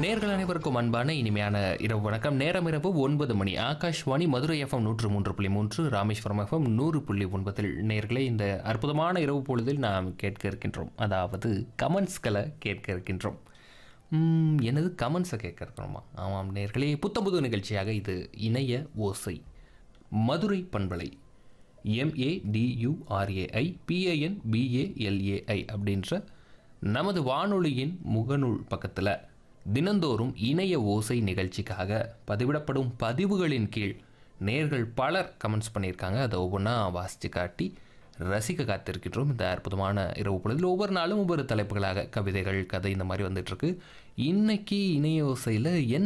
நேர்கள் அனைவருக்கும் அன்பான இனிமையான இரவு வணக்கம் நேரம் இரவு ஒன்பது மணி ஆகாஷ்வாணி மதுரை எஃப்எம் நூற்று மூன்று புள்ளி மூன்று ராமேஸ்வரம் எஃப்எம் நூறு புள்ளி ஒன்பதில் நேர்களே இந்த அற்புதமான இரவு பொழுதில் நாம் கேட்க இருக்கின்றோம் அதாவது கமெண்ட்ஸ்களை கேட்க இருக்கின்றோம் ம், என்னது கமெண்ட்ஸை கேட்க இருக்கிறோமா ஆமாம் நேர்களே புத்தம் புது நிகழ்ச்சியாக இது இணைய ஓசை மதுரை பண்பலை எம்ஏடியூஆர்ஏஐ பிஏஎன் பிஏஎல்ஏஐ அப்படின்ற நமது வானொலியின் முகநூல் பக்கத்தில் தினந்தோறும் இணைய ஓசை நிகழ்ச்சிக்காக பதிவிடப்படும் பதிவுகளின் கீழ் நேர்கள் பலர் கமெண்ட்ஸ் பண்ணியிருக்காங்க அதை ஒவ்வொன்றா வாசித்து காட்டி ரசிக்க காத்திருக்கின்றோம் இந்த அற்புதமான இரவு பொழுதில் ஒவ்வொரு நாளும் ஒவ்வொரு தலைப்புகளாக கவிதைகள் கதை இந்த மாதிரி வந்துட்டுருக்கு இன்னைக்கு இணைய ஓசையில் என்ன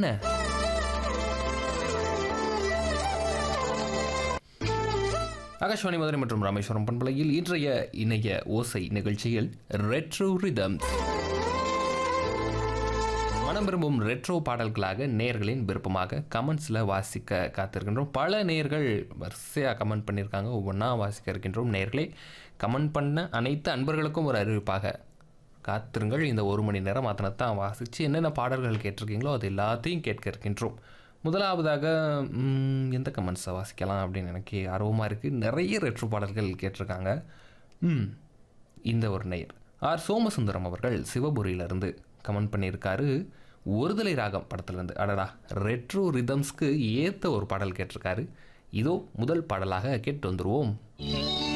ஆகாஷ்வாணி மதுரை மற்றும் ராமேஸ்வரம் பண்பலையில் இன்றைய இணைய ஓசை நிகழ்ச்சியில் ரெட்ரோ ரிதம் மனம் விரும்பும் ரெட்ரோ பாடல்களாக நேர்களின் விருப்பமாக கமெண்ட்ஸில் வாசிக்க காத்திருக்கின்றோம் பல நேர்கள் வரிசையாக கமெண்ட் பண்ணியிருக்காங்க ஒவ்வொன்றா வாசிக்க இருக்கின்றோம் நேர்களே கமெண்ட் பண்ண அனைத்து அன்பர்களுக்கும் ஒரு அறிவிப்பாக காத்திருங்கள் இந்த ஒரு மணி நேரம் அதனை தான் வாசித்து என்னென்ன பாடல்கள் கேட்டிருக்கீங்களோ அது எல்லாத்தையும் கேட்க இருக்கின்றோம் முதலாவதாக ம், எந்த கமெண்ட்ஸை வாசிக்கலாம் அப்படின்னு எனக்கு ஆர்வமாக இருக்குது நிறைய ரெட்ரோ பாடல்கள் கேட்டிருக்காங்க ம் இந்த ஒரு நேயர் ஆர் சோமசுந்தரம் அவர்கள் சிவபுரியிலிருந்து கமெண்ட் பண்ணியிருக்காரு ஒருதலை ராகம் படத்துலேருந்து அடடா ரெட்ரோ ரிதம்ஸ்க்கு ஏற்ற ஒரு பாடல் கேட்டிருக்காரு இதோ முதல் பாடலாக கேட்டு வந்துருவோம்